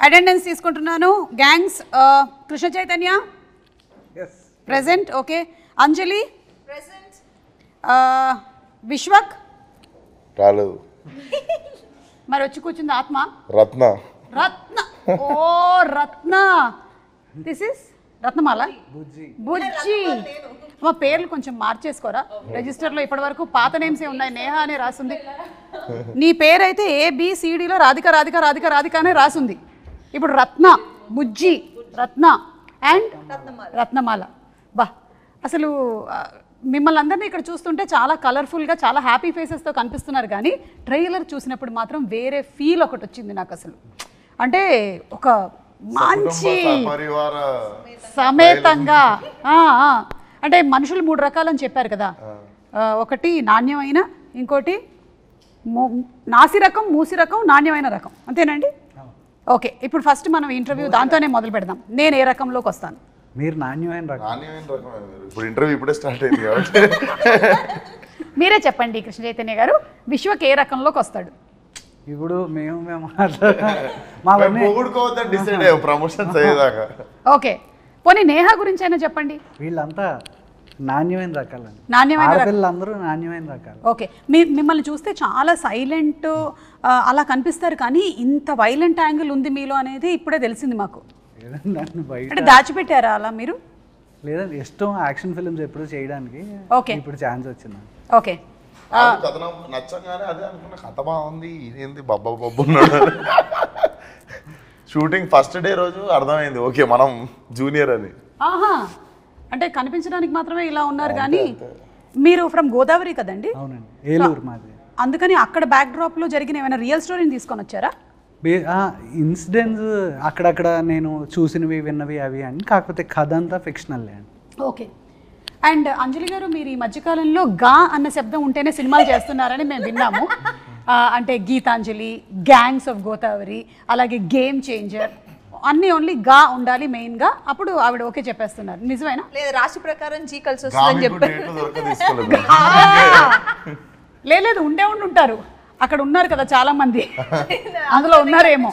Attendance తీసుకుంటున్నాను gangs Krishna Chaitanya present okay Anjali Uh, Vishwak రాలేదు మరి వచ్చి కూర్చుంది ఆత్మ రత్న రత్న ఓ రత్న దిస్ ఇస్ రత్నమాల బుజ్జి మా పేర్లు కొంచెం మార్చేసుకోరా రిజిస్టర్లో ఇప్పటి వరకు పాత నేమ్స్ ఏ ఉన్నాయి నేహ అనే రాసింది నీ పేరైతే ఏబిసిడిలో రాధిక రాధిక రాధిక రాధిక అనే రాసింది ఇప్పుడు రత్న బుజ్జి రత్న అండ్ రత్నమాల బా అసలు ఆ, మిమ్మల్ని అందరినీ ఇక్కడ చూస్తుంటే చాలా కలర్ఫుల్గా చాలా హ్యాపీ ఫేసెస్తో కనిపిస్తున్నారు కానీ ట్రైలర్ చూసినప్పుడు మాత్రం వేరే ఫీల్ ఒకటి వచ్చింది నాకు అసలు అంటే ఒక మంచి పరివార సమేతంగా ఆ, ఆ. అంటే మనుషులు మూడు రకాలని చెప్పారు కదా ఆ, ఒకటి నాణ్యమైన ఇంకోటి మూ- నాసి రకం మూసి రకం నాణ్యమైన రకం అంతేనండి ఓకే ఇప్పుడు ఫస్ట్ మనం ఇంటర్వ్యూ దాంతోనే మొదలు పెడదాం నేను ఏ రకంలోకి వస్తాను మీరు నాణ్యమైన రకం నాణ్యమైన రకమైన మీరు. ఇప్పుడు ఇంటర్వ్యూ ఇప్పుడే స్టార్ట్ అయింది కాబట్టి మీరే చెప్పండి కృష్ణ చైతన్య గారు విశ్వక్ ఏ రకంలోకి వస్తాడు ఇప్పుడు మేము మేము మాట్లాడుతున్నాం మేము మావన్నీ పొగుడుకోవద్దని డిసైడ్ అయ్యాం ప్రమోషన్స్ అయ్యేదాకా ఓకే పోనీ నేహ గురించి అయినా చెప్పండి వీళ్ళంతా నాణ్యమైన రకాలండి నాణ్యమైన రకం ఆడపిల్లలందరూ నాణ్యమైన రకాలు ఓకే మీ మిమ్మల్ని చూస్తే చాలా సైలెంట్ అలా కనిపిస్తారు కానీ ఇంత వైలెంట్ యాంగిల్ ఉంది మీలో అనేది ఇప్పుడే తెలిసింది మాకు లేదండి నన్ను బయట అంటే దాచిపెట్టారా అలా మీరు లేదండి ఇష్టం యాక్షన్ ఫిల్మ్స్ ఎప్పుడు చేయడానికి ఓకే. ఇప్పుడు ఛాన్స్ వచ్చింది ఓకే నాకు కథనం నచ్చంగానే అదే అనుకున్న కథ బాగుంది ఇదేంది బబ్బా బబ్బు ఉన్నాడు షూటింగ్ ఫస్ట్ డే రోజు అర్థమైంది ఓకే మనం జూనియర్ అని ఆహా అంటే కనిపించడానికి మాత్రమే ఇలా ఉన్నారు కానీ మీరు ఫ్రమ్ గోదావరి కదండి అవునండి ఏలూరు మాది అందుకని అక్కడ బ్యాక్ డ్రాప్ లో జరిగిన ఏమైనా రియల్ స్టోరీని తీసుకొని వచ్చారా ఇన్సిడెంట్స్ అక్కడక్కడ నేను చూసినవి విన్నవి అవి అని కాకపోతే కథ అంతా ఫిక్షనల్ అండి ఓకే అండ్ అంజలి గారు మీరు ఈ మధ్యకాలంలో గా అన్న శబ్దం ఉంటేనే సినిమాలు చేస్తున్నారని మేము విన్నాము ఆ, అంటే గీతాంజలి గ్యాంగ్స్ ఆఫ్ గోదావరి అలాగే గేమ్ చేంజర్ అన్నీ ఓన్లీ గా ఉండాలి మెయిన్గా అప్పుడు ఆవిడ ఓకే చెప్పేస్తున్నారు నిజమేనా లేదు రాశి ప్రకారం జీ కలిసి వస్తుందని గామికు చెప్పారు డేట్లు దొరక తీసుకోలేదు లే- లేదు ఉండే ఉండి ఉంటారు అక్కడ ఉన్నారు కదా చాలా మంది అందులో ఉన్నారేమో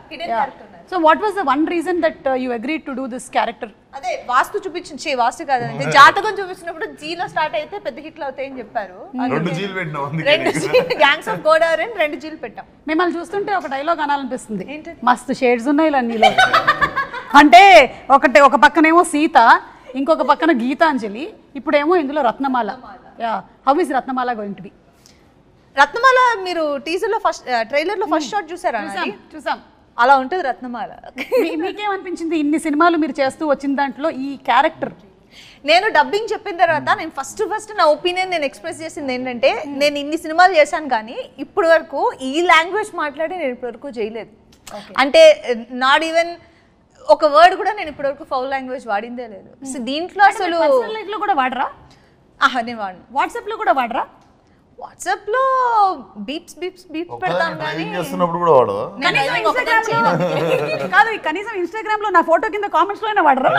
so what was the one reason that you agree to do this character అదే వాస్తు చూపించింది చే వాస్తు కాదండి జాతకం చూపించినప్పుడు జీలో స్టార్ట్ అయితే పెద్ద హిట్లు అవుతాయని చెప్పారు రెండు జీలు పెట్టినాం అందుకే రెండు జీలు గ్యాంగ్స్ ఆఫ్ గోదావరి అని రెండు జీలు పెట్టాం మిమ్మల్ని చూస్తుంటే ఒక డైలాగ్ అనాలనిపిస్తుంది మస్తు షేడ్స్ ఉన్నాయి ఇలా నీలో అంటే ఒకటి ఒక పక్కనేమో సీత ఇంకొక పక్కన గీతాంజలి ఇప్పుడేమో ఇందులో Ratnamala yeah how is Ratnamala going to be Ratnamala మీరు టీజర్ లో ఫస్ట్ ట్రైలర్ లో ఫస్ట్ షాట్ చూసారా నాది? చూసాం అలా ఉంటుంది రత్నమాల మీ- మీకేమనిపించింది ఇన్ని సినిమాలు మీరు చేస్తూ వచ్చిన దాంట్లో ఈ క్యారెక్టర్ నేను డబ్బింగ్ చెప్పిన తర్వాత నేను ఫస్ట్ ఫస్ట్ నా ఒపీనియన్ నేను ఎక్స్ప్రెస్ చేసింది ఏంటంటే నేను ఇన్ని సినిమాలు చేశాను కానీ ఇప్పటి వరకు ఈ లాంగ్వేజ్ మాట్లాడి నేను ఇప్పటి వరకు చేయలేదు అంటే నాట్ ఈవెన్ ఒక వర్డ్ కూడా నేను ఇప్పటి వరకు ఫౌల్ లాంగ్వేజ్ వాడిందే లేదు సో దీంట్లో అసలు లైఫ్ లో కూడా వాడరా ఆహా నేను వాడిను వాట్సాప్ లో కూడా వాడరా వాట్సాప్ లో బీప్స్ బీప్స్ బీప్స్ పెడతాం కానీ డ్రైవింగ్ చేస్తున్నప్పుడు కూడా వాడు నేను driving ఒకదాన్ని చేయను. కాదు కనీసం ఇన్స్టాగ్రామ్ లో నా ఫోటో కింద కామెంట్స్ లోనే వాడరా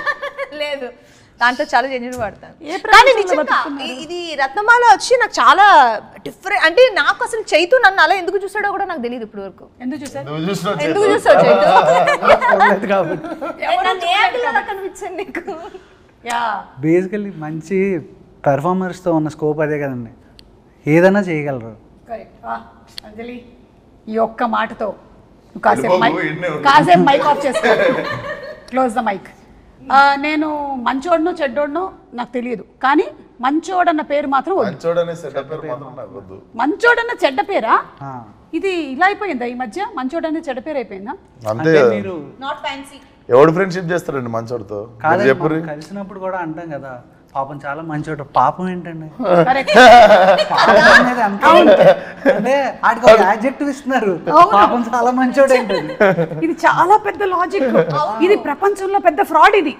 లేదు దాంట్లో చాలా జెన్యున్ వాడతాను ఏ కానీ ప్రపంచంలో నిజంగా బతుకుతున్నారు? ఇ- ఇది రత్నమాల వచ్చి నాకు చాలా డిఫరెంట్ అంటే నాకు అసలు చైతు నన్ను అలా ఎందుకు చూసాడో కూడా నాకు తెలియదు ఇప్పుడు వరకు ఎందుకు చూసారు నువ్వు చూసిన ఎందుకు చూసావు చైతు చూడలేదు కాబట్టి నన్ను ఏ angle లో కనిపించాను నీకు యా బేసికల్లీ మంచి పెర్ఫార్మర్స్తో ఉన్న స్కోప్ అదే కదండి ఏదైనా చేయగలరు కరెక్ట్ అంజలి ఈ ఒక్క మాటతో నువ్వు కాసేపు వెళ్ళిపోకు, మైక్ ఈడనే ఉండు. కాసేపు మైక్ ఆఫ్ చేసుకో క్లోజ్ ద మైక్ నేను మంచోడనో చెడ్డోడనో నాకు తెలియదు కానీ మంచోడన్న పేరు మాత్రం వద్దు మంచోడనే సెటప్ పేరు మాత్రం నాకు వద్దు మంచోడన్న చెడ్డ పేరా ఆ. ఇది ఇలా అయిపోయిందా ఈ మధ్య మంచోడన్న చెడ్డ పేరు అయిపోయిందా అంతే అంటే కదా. మీరు నాట్ ఫ్యాన్సీ ఎవడు ఫ్రెండ్షిప్ చేస్తారండి మంచోడితో మీరు కాదండి చెప్పుర్రి మనం కలిసినప్పుడు కూడా అంటాం కదా పాపం చాలా మంచోట పాపం ఏంటండి కరెక్ట్ పాపం అనేది అంతే అంటే ఆడికి ఒక యాడ్జెక్టివ్ ఇస్తున్నారు పాపం చాలా మంచోడు ఏంటండి ఇది చాలా పెద్ద లాజిక్ ఇది ప్రపంచంలో పెద్ద ఫ్రాడ్ ఇది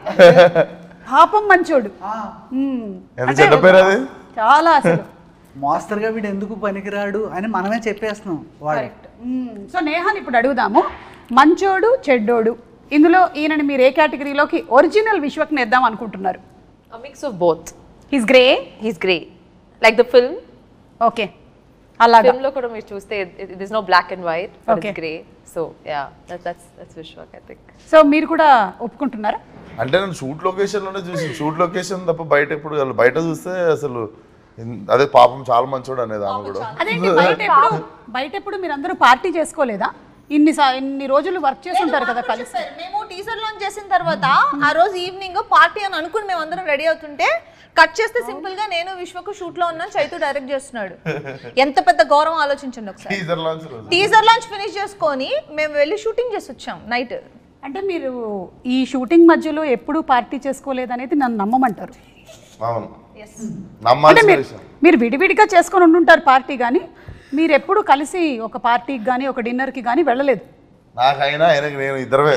పాపం మంచోడు మ్మ్. ఎంత చెడ్డ పేరు అది చాలా అసలు మాస్టర్గా వీడు ఎందుకు పనికిరాడు అని మనమే చెప్పేస్తున్నాం వాడు కరెక్ట్ సో నేహాని ఇప్పుడు అడుగుదాము మంచోడు చెడ్డోడు ఇందులో ఈయనని మీరు ఏ కేటగిరీలోకి ఒరిజినల్ విశ్వక్ నేద్దాం అనుకుంటున్నారు A mix of both. His grey He's grey. Like the film, okay అలాగా. ఫిల్మ్ లో కూడా మీరు చూస్తే it is no black and white but Okay. It's grey so yeah that's that's Vishwak I think so మీరు కూడా ఒప్పుకుంటున్నారా అంటే నేను షూట్ లొకేషన్ లోనే చూసి షూట్ లొకేషన్ తప్ప బయట ఎప్పుడు అసలు బయట చూస్తే అసలు ఇన్- అదే పాపం చాలా మంచోడు అనేది ఆమె కూడా అదేంటి బయట ఎప్పుడు బయట ఎప్పుడు మీరు అందరూ పార్టీ చేసుకోలేదా ఇన్ని సా- ఇన్ని రోజులు వర్క్ చేసి ఉంటారు కదా కలిసి చెప్పారు. మేము టీజర్ లాంచ్ చేసిన తర్వాత ఆ రోజు ఈవినింగ్ పార్టీ అని అనుకుని మేము అందరం రెడీ అవుతుంటే కట్ చేస్తే సింపుల్ గా నేను విశ్వకు షూట్ లో ఉన్నాను చైతు డైరెక్ట్ చేస్తున్నాడు ఎంత పెద్ద గౌరవం ఆలోచించండి ఒకసారి టీజర్ లాంచ్ రోజు టీజర్ లాంచ్ ఫినిష్ చేసుకొని మేము వెళ్ళి షూటింగ్ చేసి వచ్చాం నైట్ అంటే మీరు ఈ షూటింగ్ మధ్యలో ఎప్పుడూ పార్టీ చేసుకోలేదనేది నన్ను నమ్మమంటారు అవును అంటే నమ్మాల్సిన మీరు విషయం మీరు విడివిడిగా చేసుకొని ఉండుంటారు పార్టీ కానీ మీరు ఎప్పుడు కలిసి ఒక పార్టీకి కానీ ఒక డిన్నర్కి కానీ వెళ్ళలేదు నాకైనా ఆయనకి నేను ఇద్దరమే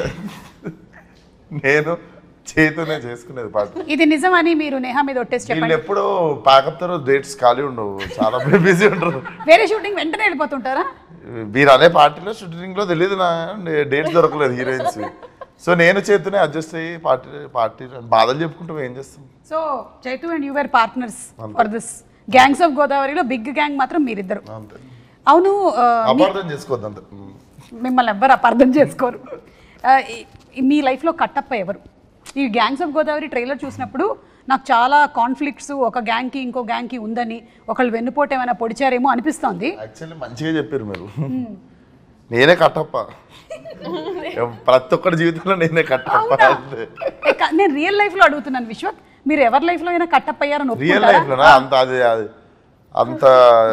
నేను చేతునే చేసుకునేది పాట ఇది నిజమని మీరు నేహా మీద ఒట్టేసి వీళ్ళు చెప్పండి ఎప్పుడు ప్యాకప్ తర్వాత డేట్స్ ఖాళీ ఉండవు చాలా బిజీ ఉంటారు వేరే షూటింగ్ వెంటనే వెళ్ళిపోతుంటారా మీరు అనే పార్టీలో షూటింగ్ లో తెలియదు నా డేట్స్ దొరకలేదు హీరోయిన్స్ సో నేను చేతునే అడ్జస్ట్ అయ్యి పార్టీ పార్టీ బాధలు చెప్పుకుంటాం ఏం చేస్తాం so Chaitu and your partners for this gangs of గోదావరిలో బిగ్ గ్యాంగ్ మాత్రం మీరిద్దరు అంతే అవును ఆ, అపార్థం చేసుకోవద్దు అంతే ఉమ్. మిమ్మల్ని ఎవ్వరు అపార్థం చేసుకోరు ఆ, ఈ- ఈ మీ లైఫ్లో కట్టప్ప ఎవరు ఈ గ్యాంగ్స్ ఆఫ్ గోదావరి ట్రైలర్ చూసినప్పుడు నాకు చాలా కాన్ఫ్లిక్ట్స్ ఒక గ్యాంగ్కి ఇంకో గ్యాంగ్కి ఉందని ఒకళ్ళు వెన్నుపోటు ఏమైనా పొడిచారేమో అనిపిస్తోంది యాక్చువల్లీ మంచిగా చెప్పారు మీరు నేనే కట్టప్ప ప్రతి ఒక్కరి జీవితంలో నేనే కట్టప్ప అంతే ఏ, క- నేను రియల్ లైఫ్లో అడుగుతున్నాను విశ్వక్ మీరు ఎవరి లైఫ్లో అయినా కట్టప్ప అయ్యారని రియల్ ఒప్పుకుంటారా లైఫ్ లోనా అంత అది అది అంత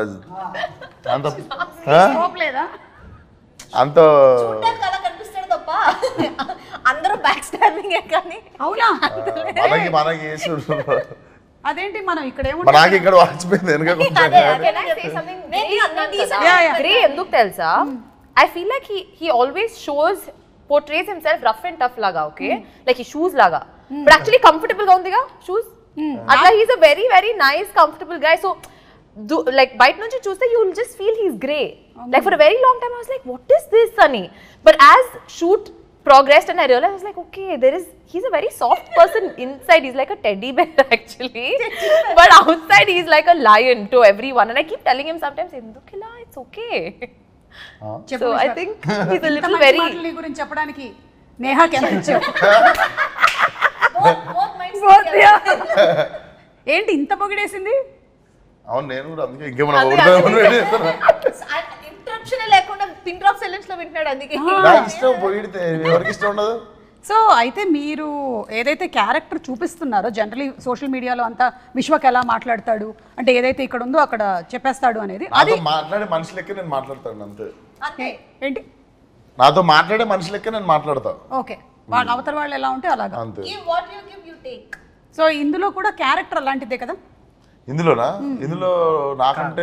అంత ఆ? Scope లేదా అంత అలా కనిపిస్తాడు తప్ప అందరూ బ్యాక్ స్టాబింగ్ కానీ అవునా మనకి మనకి వేసుడు అదేంటి మనం ఇక్కడ మా ఏముంటాం నాకు ఇక్కడ వాచిపోయింది వెనక కొంచెం కెన్ ఐ సే సంథింగ్ నేను అన్ని decent Yeah, yeah. గ్రే ఎందుకు తెలుసా I feel like he he always shows portrays himself rough and tough లాగా ఓకే లైక్ ఈ షూస్ లాగా బట్ యాక్చువల్లీ కంఫర్టబుల్ గా ఉందిగా షూస్ అట్లా he's a very very nice comfortable guy so like బయట నుంచి చూస్తే you will just feel he's grey like for very long time I was like what is this అని but as shoot progressed and I realized I was like, okay, there is he's a very soft person inside. He's like a teddy bear actually, but outside he's like a lion to everyone. And I keep telling him sometimes, Indukila, it's okay. చెప్పు so I Vishwak. think he's a ఇంత little మంచి very. మాటలు నీ గురించి చెప్పడానికి నేహాకి ఎంత ఇచ్చావు Both- both minds ఏంటి ఇంత పొగిడేసింది అవును నేను కూడా అందుకే ఇంకేమైనా పొగుడుతామని వెయిట్ చేస్తున్నా. ఇంటరప్షన్ లేకుండా పిన్ డ్రాప్ సైలెన్స్ లో వింటున్నాడు అందుకే నాకు ఇష్టం పొగిడితే ఎవరికి ఇష్టం ఉండదు సో అయితే మీరు ఏదైతే క్యారెక్టర్ చూపిస్తున్నారో జనరలీ సోషల్ మీడియాలో అంతా విశ్వక్ ఎలా మాట్లాడతాడు అంటే ఏదైతే ఇక్కడ ఉందో అక్కడ చెప్పేస్తాడు అనేది అది నాతో మాట్లాడే మనిషి లెక్క నేను మాట్లాడతాను అంతే అంతే ఏంటి నాతో మాట్లాడే మనిషి లెక్క నేను మాట్లాడతా ఓకే వాళ్ళ అవతల వాళ్ళు ఎలా ఉంటే అలాగా అంతే ఈ what you give you take so ఇందులో కూడా క్యారెక్టర్ అలాంటిదే కదా ఇందులోనా ఇందులో నాకంటే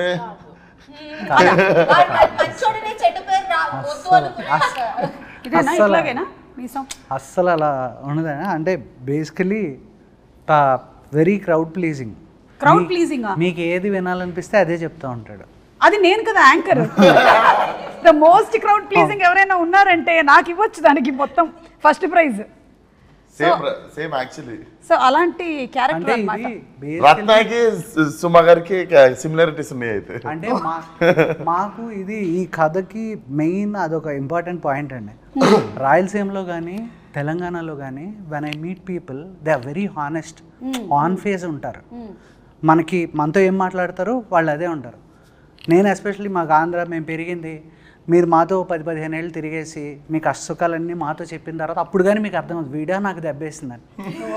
మంచోడనే చెడ్డ పేరు రా వద్దు అనుకున్నా ఇదేనా అస్సలు. ఇట్లాగేనా మీసం అస్సలు అలా ఉండదు అంటే basically very crowd pleasing crowd pleasing మీకు ఏది వినాలనిపిస్తే అదే చెప్తా ఉంటాడు అది నేను కదా anchor the most crowd pleasing ఎవరైనా ఉన్నారంటే నాకు ఇవ్వచ్చు దానికి మొత్తం first prize same same actually so అలాంటి క్యారెక్టర్ అంటే అన్నమాట ఇది basically- రత్నాకి సు- సుమ గారికి సిమిలారిటీస్ ఉన్నాయి అయితే అంటే మా మాకు ఇది ఈ కథకి మెయిన్ అదొక ఇంపార్టెంట్ పాయింట్ అండి రాయలసీమలో కానీ తెలంగాణలో కానీ when I meet people they are very honest on face ఉంటారు మనకి మనతో ఏం మాట్లాడతారో వాళ్ళు అదే ఉంటారు నేను ఎస్పెషల్లీ మాకు ఆంధ్ర మేము పెరిగింది మీరు మాతో పది పదిహేను ఏళ్ళు తిరిగేసి మీ కష్ట సుఖాలన్నీ మాతో చెప్పిన తర్వాత అప్పుడు కానీ మీకు అర్థమవుతుంది వీడియో నాకు దెబ్బేసిందని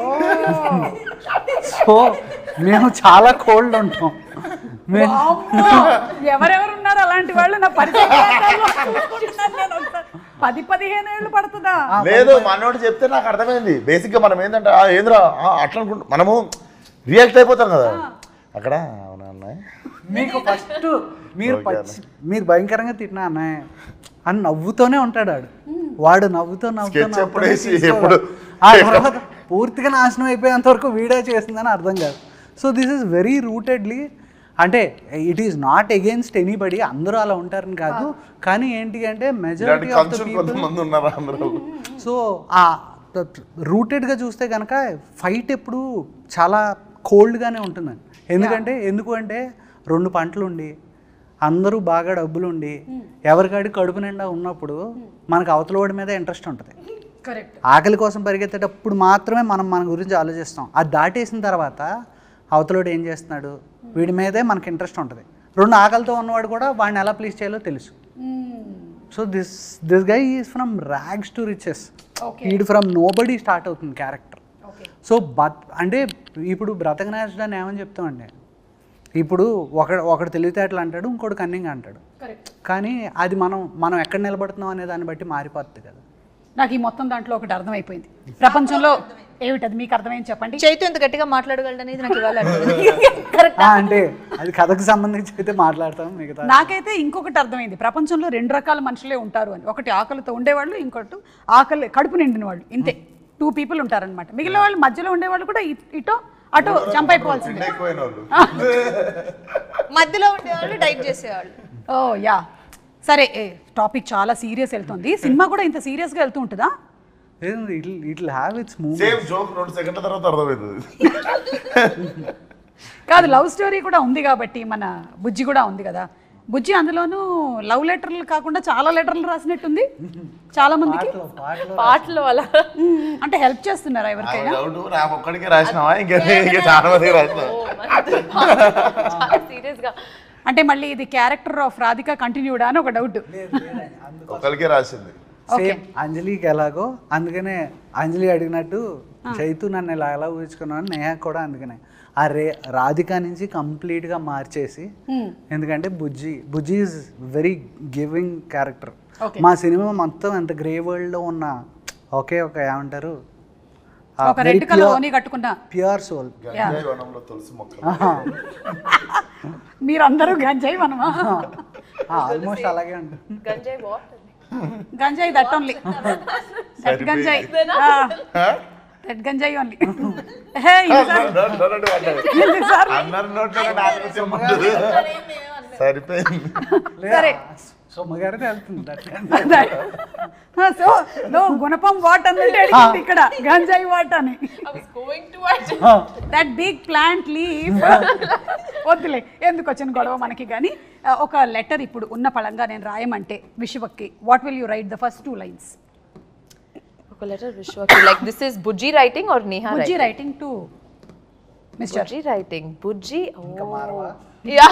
సో మేము చాలా కోల్డ్ ఉంటాం మేము అమ్మో! ఎవరెవరు ఉన్నారు అలాంటి వాళ్ళు నా పరిచయం ప్రాంతాల్లో చూసుకుంటున్నాను నేను ఒకసారి. పది పదిహేను ఏళ్ళు పడుతుందా లేదు మనోడు చెప్తే నాకు అర్థమైంది బేసిక్ గా మనం ఏంటంటే "ఆ, ఏంద్రా ఆ, అట్లా అనుకుంటా మనము రియాక్ట్ అయిపోతాం కదా అక్కడ అవునా అన్నయ్య మీకు ఫస్ట్ మీరు పచ్చి మీరు భయంకరంగా తిట్టినా అన్నయ్య అని నవ్వుతూనే ఉంటాడు వాడు వాడు నవ్వుతూ నవ్వుతూ Sketch ఎప్పుడు నవ్వుతూనే వేసి, తీసుకోవాలి. ఎప్పుడు- ఆ తర్వాత పూర్తిగా నాశనం అయిపోయేంత వరకు వీడియో చేసిందని అర్థం కాదు so this is very rootedly అంటే it is not against anybody అందరూ అలా ఉంటారని కాదు కానీ ఏంటి అంటే ఇలాంటి మెజారిటీ ఆఫ్ ద కంచులు పీపుల్ కొంతమంది ఉన్నారు అందరూ సో ఆ రూటెడ్గా చూస్తే కనుక ఫైట్ ఎప్పుడు చాలా కోల్డ్గానే ఉంటుందండి ఎందుకంటే ఎందుకు అంటే రెండు పంటలు ఉండి అందరూ బాగా డబ్బులు ఉండి ఎవరికాడి కడుపు నిండా ఉన్నప్పుడు మనకు అవతల వాడి మీద ఇంట్రెస్ట్ ఉంటుంది కరెక్ట్ ఆకలి కోసం పరిగెత్తేటప్పుడు మాత్రమే మనం మన గురించి ఆలోచిస్తాం అది దాటేసిన తర్వాత అవతలోడు ఏం చేస్తున్నాడు వీడి మీదే మనకి ఇంట్రెస్ట్ ఉంటుంది రెండు ఆకలితో ఉన్నవాడు కూడా వాడిని ఎలా ప్లీజ్ చేయాలో తెలుసు so this this guy is from rags to riches ఈడు ఫ్రమ్ నో బడీ స్టార్ట్ అవుతుంది క్యారెక్టర్ సో బత్ అంటే ఇప్పుడు బ్రతకనేసడాన్ని ఏమని చెప్తామండి ఇప్పుడు ఒక ఒకడు తెలివితేటలు అంటాడు ఇంకోటి కన్నింగ్ అంటాడు కరెక్ట్ కానీ అది మనం మనం ఎక్కడ నిలబడుతున్నాం అనే దాన్ని బట్టి మారిపోతుంది కదా నాకు ఈ మొత్తం దాంట్లో ఒకటి అర్థమైపోయింది ప్రపంచంలో ఏమిటది మీకు అర్థమైంది చెప్పండి చైతు ఎంత గట్టిగా మాట్లాడగలడు అనేది నాకు ఇవాళ కరెక్ట్ ఆ, అంటే అది కథకు సంబంధించి అయితే మాట్లాడతాం మిగతా నాకైతే ఇంకొకటి అర్థమైంది ప్రపంచంలో రెండు రకాల మనుషులే ఉంటారు అని ఒకటి ఆకలితో ఉండేవాళ్ళు ఇంకొకటి ఆకలి కడుపు నిండిన వాళ్ళు ఇంతే టూ పీపుల్ ఉంటారనమాట మిగిలిన వాళ్ళు మధ్యలో ఉండేవాళ్ళు కూడా ఇ- ఇటో అటో జంప్ అయిపోవాల్సిందే ఎక్కువైన వాళ్ళు మధ్యలో ఉండేవాళ్ళు డైట్ చేసేవాళ్ళు ఓ యా సరే టాపిక్ చాలా సీరియస్ వెళ్తుంది సినిమా కూడా ఇంత సీరియస్గా వెళ్తూ ఉంటుందా it it have it's move same joke రెండు సెకండ్ల తర్వాత అర్థమవుతుంది కాదు లవ్ స్టోరీ కూడా ఉంది కాబట్టి మన బుజ్జి కూడా ఉంది కదా బుజ్జి అందులోనూ లవ్ లెటర్లు కాకుండా చాలా లెటర్లు రాసినట్టుంది చాలా మందికి పాటలు పాటలు అలా మ్మ్. అంటే హెల్ప్ చేస్తున్నారా ఎవరికైనా డౌట్ నాకు ఒక్కడికే రాసినావా ఇంకా ఇంకా చాలా మందికి రాసినావా చాలా సీరియస్ గా అంటే మళ్ళీ ఇది క్యారెక్టర్ ఆఫ్ రాధిక కంటిన్యూడా అని ఒక డౌట్ ఒకరికే రాసింది సేమ్ అంజలికి ఎలాగో అందుకనే అంజలి అడిగినట్టు చైతు నన్ను ఇలా ఎలా ఊహించుకున్నాను నేహ కూడా అందుకనే ఆ రే రాధిక నుంచి కంప్లీట్గా మార్చేసి ఎందుకంటే Bujji Bujji is very giving character Okay. మా సినిమా మొత్తం ఎంత గ్రే వరల్డ్లో ఉన్న ఒకే ఒక ఏమంటారు ఒక రెడ్ కలర్ ఓని కట్టుకున్న ప్యూర్ సోల్ గంజాయి వనంలో తులసి మొక్కలు మీరందరూ గంజాయి మనమా ఆల్మోస్ట్ అలాగే ఉంటుంది గంజాయి వాట్ గంజాయి దట్ ఓన్లీ దట్ గంజాయి దట్ గంజాయి ఓన్లీ అన్నారు నోట్లో నాకు చెప్పండి సరిపోయింది సరే సొమ్మగారిని వెళ్తుంది that- సో నో గుణపం వాట్ అన్నట్టు అడిగింది ఇక్కడ గంజాయి వాట్ అని I was going to that big plant leave వద్దులే ఎందుకు వచ్చిన గొడవ మనకి కానీ ఒక లెటర్ ఇప్పుడు ఉన్న పళంగా నేను రాయమంటే విశ్వక్కి what will you write the first two lines ఒక లెటర్ విశ్వకి like this is Bujji writing or Neha Bujji writing to mister Bujji writing. Bujji. Oh. Yeah.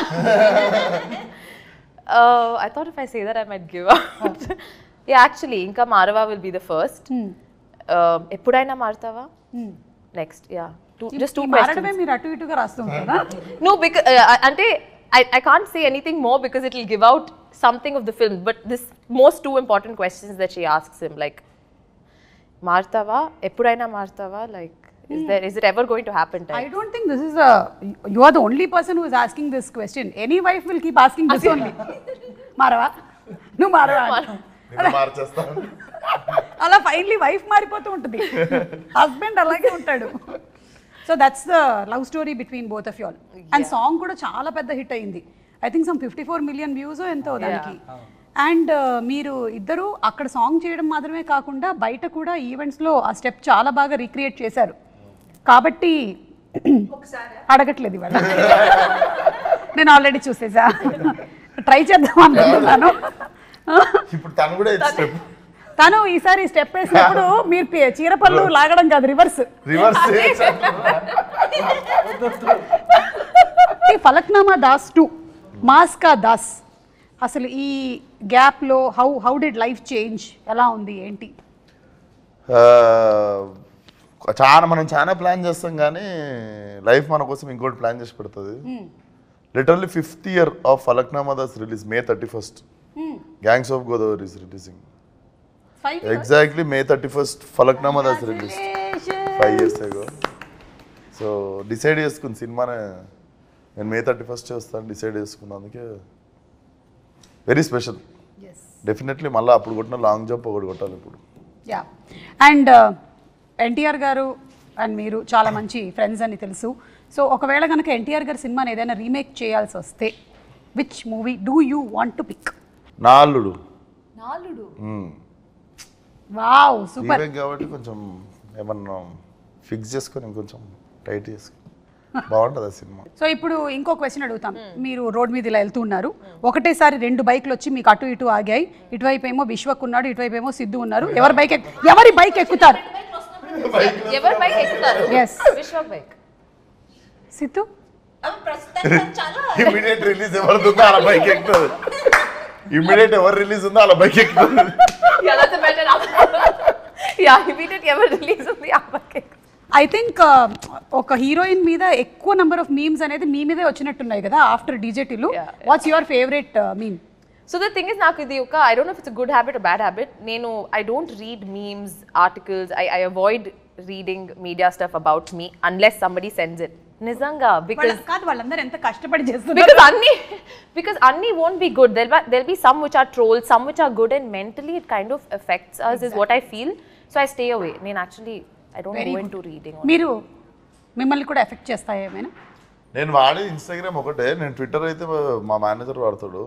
uh, I thought if I say that I might give out. yeah, actually, Inka Marava will be the first. Uh, ఎప్పుడైనా మారుతావా next yeah two just two మారడమే మీరు అటు ఇటుగా రాస్తూ ఉంటారా no because అంటే I, I can't say anything more because it will give out something of the film. But this most two important questions that she asks him, like, Martava, ఎప్పుడైనా మారుతావా like, is there is it ever going to happen? I Type? don't think this is a. You are the only person who is asking this question. Any wife will keep asking this only. మారవా నువ్వు మారవా నేను మార్చేస్తాను అలా finally wife మారిపోతూ ఉంటుంది husband అలాగే ఉంటాడు so that's the love story between both of all and song కూడా చాలా పెద్ద హిట్ అయింది I think some fifty four million views ఎంతో దానికి అండ్ మీరు ఇద్దరు అక్కడ సాంగ్ చేయడం మాత్రమే కాకుండా బయట కూడా ఈవెంట్స్లో ఆ స్టెప్ చాలా బాగా రీక్రియేట్ చేశారు కాబట్టి అడగట్లేదు ఇవాళ నేను ఆల్రెడీ చూసేసా ట్రై చేద్దాం అనుకుంటున్నాను ఇప్పుడు తను కూడా స్టెప్ తను ఈసారి స్టెప్ వేసినప్పుడు మీరు పి- చీరపళ్ళు లాగడం కాదు రివర్స్ రివర్స్ ఈ ఫలక్నామా దాస్ టు మాస్కా దాస్ అసలు ఈ గ్యాప్లో how how did life change ఎలా ఉంది ఏంటి చాలా మనం చాలా ప్లాన్ చేస్తాం కానీ లైఫ్ మన కోసం ఇంకోటి ప్లాన్ చేసి పెడుతుంది literally fifth year of Falaknuma Das release May thirty first gangs of Godavari is releasing exactly May thirty first Falaknuma Das release five years ago so decide చేసుకుంది సినిమానే నేను మే థర్టీ ఫస్ట్ చేస్తాను డిసైడ్ చేసుకున్నాను అందుకే వెరీ స్పెషల్ డెఫినెట్లీ మళ్ళీ అప్పుడు కొట్టిన లాంగ్ జంప్ ఒకటి కొట్టాలి ఇప్పుడు యా అండ్ ఎన్టీఆర్ గారు అండ్ మీరు చాలా మంచి ఫ్రెండ్స్ అని తెలుసు సో ఒకవేళ కనుక ఎన్టీఆర్ గారి సినిమాని ఏదైనా రీమేక్ చేయాల్సి వస్తే which movie do you want to pick నాలుడు నాలుడు వావ్ సూపర్ రీమేక్ కాబట్టి కొంచెం ఏమన్నా ఫిక్స్ చేసుకొని ఇంకొంచెం టైట్ చేసుకొని బాగుంటుంది ఆ సినిమా సో ఇప్పుడు ఇంకో క్వశ్చన్ అడుగుతాం మీరు రోడ్ మీద ఇలా వెళ్తూ ఉన్నారు ఒకటేసారి రెండు బైక్లు వచ్చి మీకు అటు ఇటు ఆగాయి ఇటువైపు ఏమో విశ్వక్ ఉన్నాడు ఇటువైపు ఏమో సిద్ధు ఉన్నారు ఎవరి బైక్ ఎక్- ఎవరి బైక్ ఎక్కుతారు ఎవరు బైక్ ఎక్కుతారు Yes. Vishwak bike Siddhu immediate release ఎవరిది అలా బైక్ ఎక్కుతుంది ఇమీడియట్ ఎవరు రిలీజ్ ఉందో అలా బైక్ ఎక్కుతుంది Yeah, that's a better Yeah, immediate ఎవరు రిలీజ్ ఉంది ఆ బైక్ ఐ థింక్ ఒక హీరోయిన్ మీద ఎక్కువ నెంబర్ ఆఫ్ మీమ్స్ అనేది మీ మీదే వచ్చినట్టున్నాయి కదా ఆఫ్టర్ డీజేటీలు Yeah, what's your favourite meme so the thing is నాకు ఇది ఒక I don't know it's good habit bad habit నేను I don't read memes articles I I avoid reading media stuff about me unless somebody sends it నిజంగా because కాదు వాళ్ళందరూ ఎంత కష్టపడి చేస్తున్నారు because anni because anni won't be good there'll be, there'll be some which are trolls some which are good and mentally it kind of affects us is what i feel so i stay away i mean actually i don't Very go good. into reading మీరు మిమ్మల్ని కూడా effect చేస్తాయి ఏమైనా నేను వాడే Instagram ఒకటే నేను Twitter అయితే మా మేనేజర్ వాడతాడు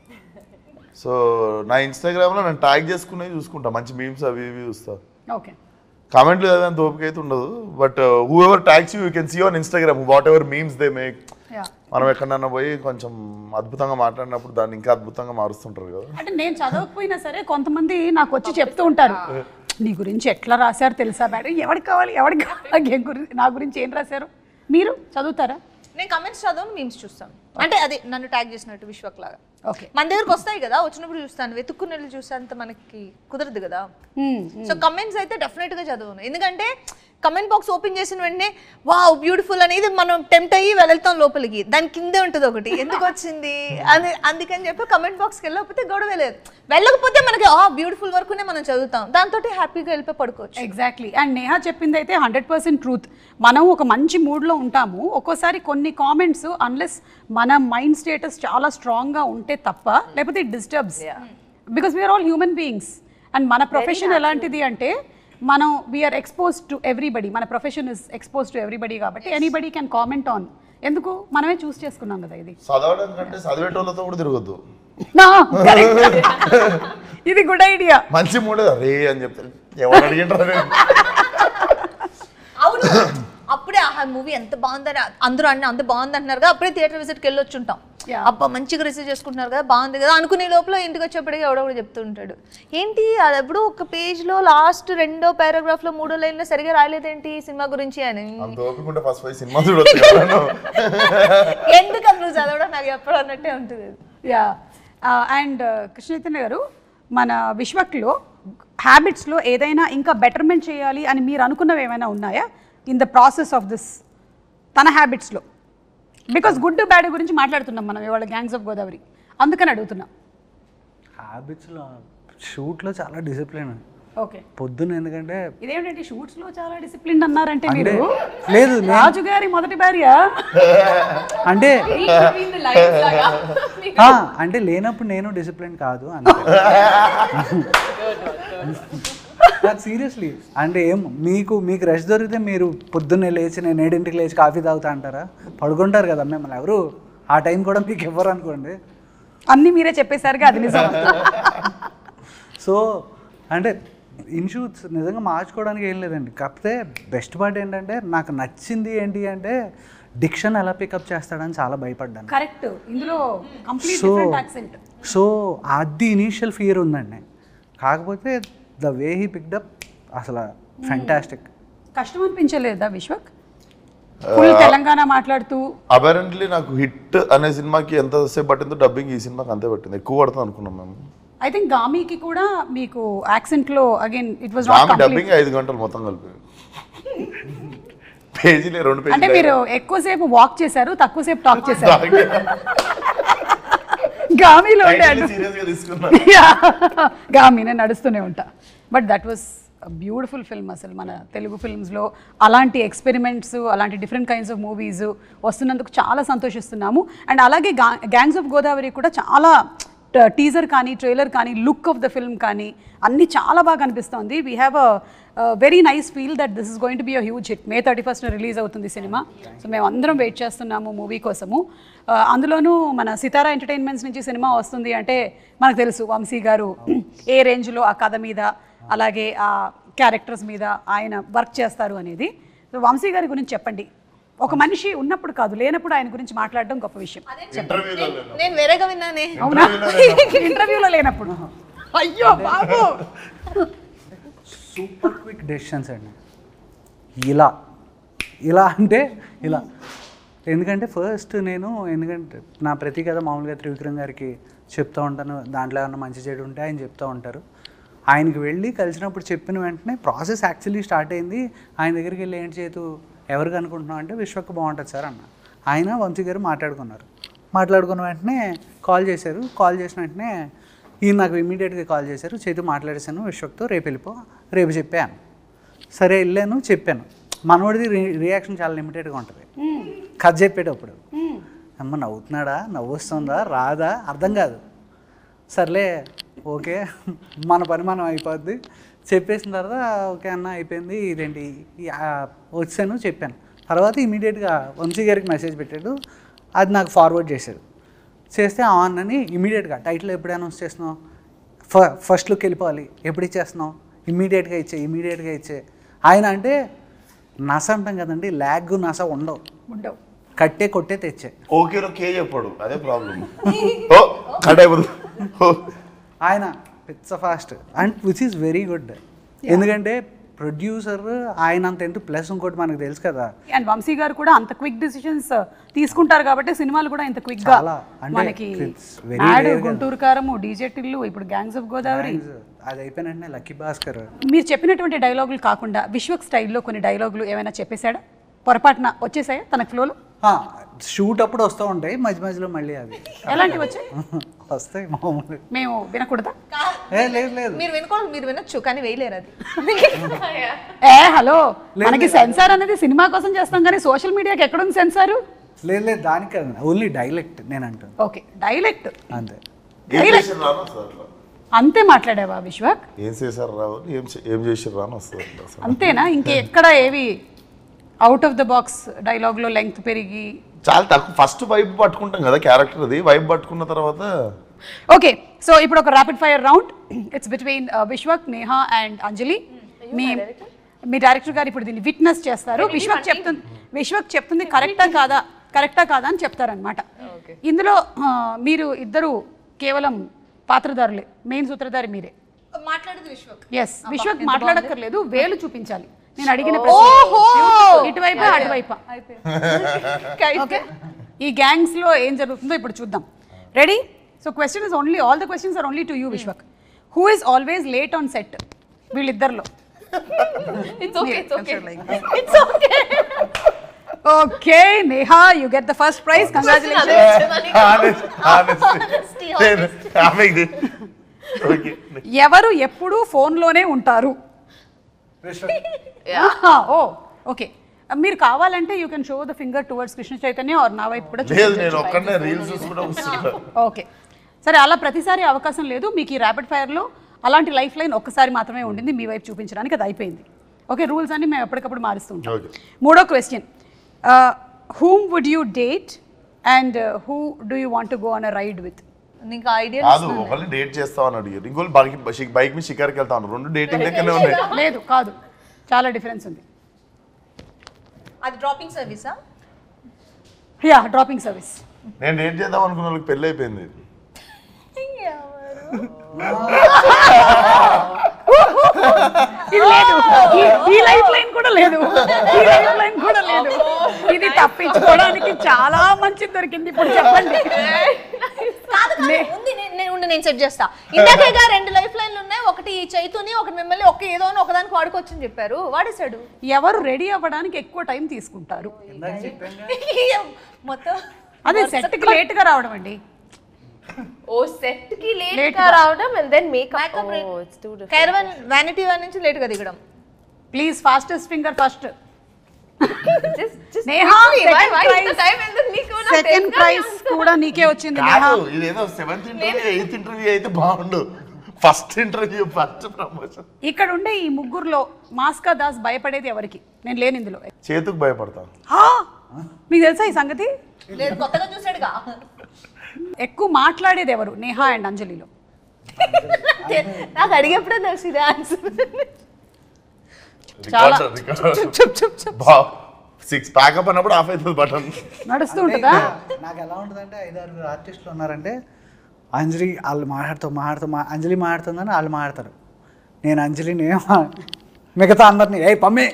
సో నా ఇన్స్టాగ్రామ్లో నేను ట్యాగ్ చేసుకునేవి చూసుకుంటా మంచి మీమ్స్ అవి ఇవి చూస్తా ఓకే కామెంట్లు చదివేంత ఓపిక అయితే ఉండదు but whoever tags you can see on Instagram whatever memes they make yeah మనం ఎక్కడన్నా పోయి కొంచెం అద్భుతంగా మాట్లాడినప్పుడు దాన్ని ఇంకా అద్భుతంగా మారుస్తుంటారు కదా అంటే నేను చదవకపోయినా సరే కొంతమంది నాకు వచ్చి చెప్తూ ఉంటారు నీ గురించి ఎట్లా రాశారు తెలుసా మేడం ఎవరికి కావాలి ఎవరికి కావాలి ఏం గురించి నా గురించి ఏం రాశారు మీరు చదువుతారా నేను కమెంట్స్ చదవను మీమ్స్ చూస్తాను అంటే అది నన్ను ట్యాగ్ చేసినట్టు విశ్వక్ లాగా ఓకే మన దగ్గరకు వస్తాయి కదా వచ్చినప్పుడు చూస్తాను వెతుక్కుని వెళ్ళి చూసేంత మనకి కుదరదు కదా సో కమెంట్స్ అయితే డెఫినెట్ గా చదవను ఎందుకంటే కమెంట్ బాక్స్ ఓపెన్ చేసిన వెంటనే వావ్ బ్యూటిఫుల్ అనేది మనం టెంప్ట్ అయ్యి వెళ్తాం లోపలికి దాని కిందే ఉంటుంది ఒకటి ఎందుకు వచ్చింది అని అందుకని చెప్పి కమెంట్ బాక్స్కి వెళ్ళకపోతే గొడవ లేదు వెళ్ళకపోతే మనకి ఆ బ్యూటిఫుల్ వరకునే మనం చదువుతాం దాంతో హ్యాపీగా వెళ్ళిపోయి పడుకోవచ్చు ఎగ్జాక్ట్లీ అండ్ నేహా చెప్పింది అయితే హండ్రెడ్ పర్సెంట్ ట్రూత్ మనం ఒక మంచి మూడ్లో ఉంటాము ఒక్కోసారి కొన్ని కామెంట్స్ అన్లెస్ మన మైండ్ స్టేటస్ చాలా స్ట్రాంగ్గా ఉంటే తప్ప లేకపోతే it disturbs because we are all human beings and మన ప్రొఫెషన్ ఎలాంటిది అంటే మనం వీఆర్ ఎక్స్పోజ్ టు ఎవ్రీబడి మన profession is expose to everybody కాబట్టి ఎనీబడి క్యాన్ కామెంట్ ఆన్ ఎందుకు మనమే చూస్ చేసుకున్నాం కదా ఇది చదవడం కంటే చదివేటోళ్ళతో కూడా తిరగద్దు నా, correct. ఇది గుడ్ ఐడియా మంచి మూడే రే అని చెప్తారు ఎవరు అడిగింటారు అవును అప్పుడే ఆ మూవీ ఎంత బాగుందని అందరూ అన్న అంత బాగుంది అంటున్నారు కదా అప్పుడే థియేటర్ విజిట్కి వెళ్ళి వచ్చుంటాం Yeah. అబ్బా మంచిగా రిసీవ్ చేసుకుంటున్నారు కదా బాగుంది కదా అనుకునే లోపల ఇంటికి వచ్చేప్పటికి ఎవడో కూడా చెప్తూ ఉంటాడు ఏంటి అది ఎప్పుడు ఒక పేజ్లో లాస్ట్ రెండో పారాగ్రాఫ్లో మూడో లైన్లో సరిగా రాయలేదేంటి సినిమా గురించి అని అంత ఓపికంటే ఫస్ట్ పోయి సినిమా చూడొచ్చు కదా నువ్వు. ఎందుకు నువ్వు చదవడం నాకు ఎప్పుడు అన్నట్టే ఉంటుంది యా అండ్ కృష్ణ చైతన్య గారు మన విశ్వక్లో హ్యాబిట్స్లో ఏదైనా ఇంకా బెటర్మెంట్ చేయాలి అని మీరు అనుకున్నవి ఏమైనా ఉన్నాయా in the process of this తన హ్యాబిట్స్లో బికాస్ గుడ్ బ్యాడ్ గురించి మాట్లాడుతున్నాం మనం ఇవాళ గ్యాంగ్స్ ఆఫ్ గోదావరి అందుకని అడుగుతున్నాం హ్యాబిట్స్లో షూట్లో చాలా డిసిప్లిన్ ఓకే పొద్దున్న ఎందుకంటే ఇదేమిటంటే షూట్స్లో చాలా డిసిప్లిన్ అన్నారంటే అంటే మీరు లేదు నేను- రాజు గారి మొదటి భార్య అంటే between the lines laga ఆ, అంటే లేనప్పుడు నేను డిసిప్లిన్ కాదు అంటే సీరియస్లీ అంటే ఏం మీకు మీకు రెస్ట్ దొరికితే మీరు పొద్దున్నే లేచి నేను ఏడింటికి లేచి కాఫీ తాగుతా అంటారా పడుకుంటారు కదా మిమ్మల్ని ఎవరు ఆ టైం కూడా మీకు ఇవ్వరు అనుకోండి అన్నీ మీరే చెప్పేశారుగా అది నిజం సో అంటే ఇన్షూట్స్ నిజంగా మార్చుకోవడానికి ఏం లేదండి కాకపోతే బెస్ట్ పార్ట్ ఏంటంటే నాకు నచ్చింది ఏంటి అంటే డిక్షన్ ఎలా పికప్ చేస్తాడని చాలా భయపడ్డాను కరెక్ట్ ఇందులో complete so different accent so అది ఇనీషియల్ ఫియర్ ఉందండి కాకపోతే ద వే హీ పిక్డప్ అసలు ఫెంటాస్టిక్ కష్టం అనిపించలేదా విశ్వక్ ఫుల్ తెలంగాణ మాట్లాడుతూ అపరెంట్లీ నాకు హిట్ అనే సినిమాకి ఎంతసేపు పట్టిందో డబ్బింగ్ ఈ సినిమాకి అంతే పట్టింది ఎక్కువ పడుతుంది అనుకున్నాం మేము ఐ థింక్ గామికి కూడా మీకు యాక్సెంట్ లో అగైన్ ఇట్ వాజ్ ఆమె నాట్ కంప్లీట్ డబ్బింగ్ ఐదు గంటలు మొత్తం కలిపి పేజీలే రెండు అంటే పేజీలు మీరు ఎక్కువసేపు వాక్ చేశారు తక్కువసేపు టాక్ చేశారు గామిలో ఉండే అడ్డు సీరియస్ గా తీసుకున్నా గామి నేను నడుస్తూనే ఉంటా but that was beautiful film అసలు మన తెలుగు ఫిల్మ్స్లో అలాంటి ఎక్స్పెరిమెంట్స్ అలాంటి డిఫరెంట్ కైండ్స్ ఆఫ్ మూవీస్ వస్తున్నందుకు చాలా సంతోషిస్తున్నాము అండ్ అలాగే గా గ్యాంగ్స్ ఆఫ్ గోదావరి కూడా చాలా టీజర్ కానీ ట్రైలర్ కానీ లుక్ ఆఫ్ ద ఫిల్మ్ కానీ అన్నీ చాలా బాగా అనిపిస్తుంది we have a very nice feel that this is going to be a huge hit May thirty first release అవుతుంది సినిమా సో మేము అందరం వెయిట్ చేస్తున్నాము మూవీ కోసము Uh, అందులోనూ మన సితారా ఎంటర్టైన్మెంట్స్ నుంచి సినిమా వస్తుంది అంటే మనకు తెలుసు వంశీ గారు ఏ రేంజ్లో ఆ కథ మీద అలాగే ఆ క్యారెక్టర్స్ మీద ఆయన వర్క్ చేస్తారు అనేది సో వంశీ గారి గురించి చెప్పండి ఒక మనిషి ఉన్నప్పుడు కాదు లేనప్పుడు ఆయన గురించి మాట్లాడడం గొప్ప విషయం ఇంటర్వ్యూలో నేను వేరేగా విన్నానే అవునా ఇంటర్వ్యూలో లేనప్పుడు అయ్యో బాబు సూపర్ క్విక్ డెసిషన్స్ అండి ఇలా ఇలా అంటే ఇలా ఎందుకంటే ఫస్ట్ నేను ఎందుకంటే నా ప్రతి కథ మామూలుగా త్రివిక్రమ్ గారికి చెప్తూ ఉంటాను దాంట్లో ఏమన్నా మంచి చెడు ఉంటే ఆయన చెప్తూ ఉంటారు ఆయనకి వెళ్ళి కలిసినప్పుడు చెప్పిన వెంటనే ప్రాసెస్ యాక్చువల్లీ స్టార్ట్ అయింది ఆయన దగ్గరికి వెళ్ళి ఏంటి చేతు ఎవరికి అనుకుంటున్నాం అంటే విశ్వక్ బాగుంటుంది సార్ అన్న ఆయన వంశీ గారు మాట్లాడుకున్నారు మాట్లాడుకున్న వెంటనే కాల్ చేశారు కాల్ చేసిన వెంటనే ఈయన నాకు ఇమీడియట్గా కాల్ చేశారు చేతు మాట్లాడేశాను విశ్వక్తో రేపు వెళ్ళిపో రేపు చెప్పాను సరే వెళ్ళాను చెప్పాను మనోడిది రి రియాక్షన్ చాలా లిమిటెడ్గా ఉంటుంది కథ చెప్పేటప్పుడు అమ్మ నవ్వుతున్నాడా నవ్వు వస్తుందా రాదా అర్థం కాదు సర్లే ఓకే మన పని మనం అయిపోద్ది చెప్పేసిన తర్వాత ఓకే అన్న అయిపోయింది ఇదేంటి ఈ, ఆ, వచ్చాను చెప్పాను తర్వాత ఇమీడియట్గా వంశీ గారికి మెసేజ్ పెట్టాడు అది నాకు ఫార్వర్డ్ చేశాడు చేస్తే ఆన్ అని ఇమీడియట్గా టైటిల్ ఎప్పుడు అనౌన్స్ చేస్తున్నావు ఫ ఫస్ట్ లుక్ వెళ్ళిపోవాలి ఎప్పుడు ఇచ్చేస్తున్నావు ఇమ్మీడియట్గా ఇచ్చే ఇమ్మీడియట్గా ఇచ్చే ఆయన అంటే నస అంటాం కదండి ల్యాగ్ నస ఉండవు ఉండవు కట్టే కొట్టే తెచ్చే ఓకేలో కే చెప్పాడు అదే ప్రాబ్లం ఓ కట్ అయిపోతుంది ఓ ఆయన పిచ్చ fast and which is very good ఎందుకంటే ప్రొడ్యూసర్ ఆయన అంత ఎంత ప్లస్ ఇంకోటి మనకు తెలుసు కదా అండ్ వంశీ గారు కూడా అంత క్విక్ డిసిషన్స్ తీసుకుంటారు కాబట్టి సినిమాలు కూడా ఇంత క్విక్ గా చాలా. అంటే మనకి it's very నాడు rare కదా. గుంటూరు కారము డీజే టిల్లు ఇప్పుడు గ్యాంగ్స్ ఆఫ్ గోదావరి అది అయిపోయిన వెంటనే లక్కీ భాస్కర్ మీరు చెప్పినటువంటి డైలాగులు కాకుండా విశ్వక్ స్టైల్లో కొన్ని డైలాగులు ఏమైనా చెప్పేశాడా పొరపాటున వచ్చేసాయా తన ఫ్లోలో షూట్ అప్పుడు వస్తూ ఉంటాయి మధ్య మధ్యలో మళ్ళీ అవి ఎలాంటివి వచ్చాయి వస్తాయి మామూలు మేము వినకూడదా ఏ లేదు లేదు మీరు వినుకోవాలి మీరు వినొచ్చు కానీ వేయలేరు అది ఏ హలో మనకి సెన్సార్ అనేది సినిమా కోసం చేస్తాం కానీ సోషల్ మీడియాకి ఎక్కడుంది సెన్సారు లేదు లేదు దానికి కాదు ఓన్లీ డైలెక్ట్ నేను అంటాను ఓకే డైలెక్ట్ అంతే ఏం చేసారు రాను వస్తుంది అట్లా అంతే మాట్లాడావా విశ్వక్ ఏం చేశారు రావు ఏం చే- ఏం చేసారు రాను వస్తుంది అట్లా అసలు. అంతేనా ఇంకెక్కడ ఏవి అవుట్ ఆఫ్ ద బాక్స్ డైలాగ్లో లెంగ్త్ పెరిగి చాలా తక్కువ ఫస్ట్ వైబ్ పట్టుకుంటాం కదా క్యారెక్టర్ అది వైబ్ పట్టుకున్న తర్వాత ఓకే సో ఇప్పుడు ఒక rapid fire round it's between Vishwak Neha and Anjali మీ మీ డైరెక్టర్ గారు ఇప్పుడు దీన్ని విట్నెస్ చేస్తారు విశ్వక్ చెప్తుంది విశ్వక్ చెప్తుంది కరెక్టా కాదా కరెక్టా కాదా అని చెప్తారనమాట ఇందులో ఆ, మీరు ఇద్దరు కేవలం పాత్రధారులే మెయిన్ సూత్రధారి మీరే మాట్లాడేది విశ్వక్ ఎస్ విశ్వక్ మాట్లాడక్కర్లేదు వేలు చూపించాలి నేను అడిగిన ప్రశ్న ఇటువైపు అటువైపు ఓకే ఈ గ్యాంగ్స్ లో ఏం జరుగుతుందో ఇప్పుడు చూద్దాం ready so question is only all the questions are only to you Vishwak who is always late on set వీళ్ళిద్దరిలో It's okay, it's okay. It's okay okay Neha you get the first prize congratulation okay ఎవరు ఎప్పుడు ఫోన్లోనే ఉంటారు oh okay మీరు కావాలంటే you can show the finger towards Krishna Chaitanya or నా వైపు కూడా లేదు నేను ఒక్కడనే రీల్స్ చూసుకుంటా కూర్చుంటా ఓకే సరే అలా ప్రతిసారి అవకాశం లేదు మీకు ఈ ర్యాపిడ్ ఫైర్లో అలాంటి లైఫ్ లైన్ ఒక్కసారి మాత్రమే ఉండింది మీ వైపు చూపించడానికి అది అయిపోయింది ఓకే రూల్స్ అన్ని మేము ఎప్పటికప్పుడు మారుస్తూ ఉంటాం ఓకే మూడో question whom would you date and who do you want go on a ride with నీకు ఐడియా కాదు ఒకరిని డేట్ చేస్తామని అడిగారు ఇంకోళ్ళు బైక్ బైక్ మీద షికార్కి వెళ్తాను రెండు డేటింగ్ లెక్కనే ఉన్నాయి లేదు కాదు చాలా డిఫరెన్స్ ఉంది అది డ్రాపింగ్ సర్వీసా యా డ్రాపింగ్ సర్వీస్ నేను డేట్ చేద్దాం అనుకున్న వాళ్ళకి పెళ్ళి అయిపోయింది ఇది లేదు ఈ- ఈ లైఫ్ లైన్ కూడా లేదు ఈ లైఫ్ లైన్ కూడా లేదు ఇది తప్పించుకోవడానికి చాలా మంచి దొరికింది ఇప్పుడు చెప్పండి కాదు కాదు, ఉంది నేను- నేను ఉండు, నేను సెట్ చేస్తా ఇందాకేగా రెండు లైఫ్ లైన్లు ఉన్నాయి ఒకటి ఈ చైతుని ఒకటి మిమ్మల్ని ఒక ఏదో అని ఒకదానికి వాడుకోవచ్చని చెప్పారు వాడేశాడు ఎవరు రెడీ అవ్వడానికి ఎక్కువ టైం తీసుకుంటారు మొత్తం అదే సెట్కి లేట్గా రావడం అండి ఓ సెట్ కి లేట్ Late గా గా. రావడం and then makeup Makeup oh it's too different caravan vanity van నుంచి లేట్ గా దిగడం please fastest finger first just just Neha why why ఇంత టైం ఎందుకు నీకు నాకు సెకండ్ తెలుసు ప్రైజ్ కూడా నీకే వచ్చింది నేహా కాదు ఇదేదో సెవెంత్ ఇంటర్వ్యూ ఎయిత్ ఇంటర్వ్యూ అయితే బాగుండు ఫస్ట్ ఇంటర్వ్యూ ఫస్ట్ ప్రమోషన్ ఇక్కడ ఉండే ఈ ముగ్గురులో మాస్కా దాస్ భయపడేది ఎవరికి నేను లేని ఇందులో చేతుకు భయపడతా హా! మీకు తెలుసా ఈ సంగతి లేదు కొత్తగా చూసాడుగా ఎక్కువ మాట్లాడేది ఎవరు నేహా అండ్ అంజలిలో నాకు అడిగేప్పుడే తెలుసు ఇదే ఆన్సర్ చాలా రికార్డర్ రికార్డర్ చెప్ చెప్ చెప్ బా సిక్స్ ప్యాకప్ అన్నప్పుడు ఆఫ్ అవుతుంది బటన్ నడుస్తూ అంటే ఉంటుందా ఇంకా నాకు ఎలా ఉంటుందంటే ఐదారు ఆర్టిస్టులు ఉన్నారంటే అంజలి వాళ్ళు మాట్లాడుతూ మాట్లాడుతూ మా అంజలి మాట్లాడుతుందని వాళ్ళు మాట్లాడతారు నేను అంజలిని ఏమ- మిగతా అందరిని ఏ పమ్మి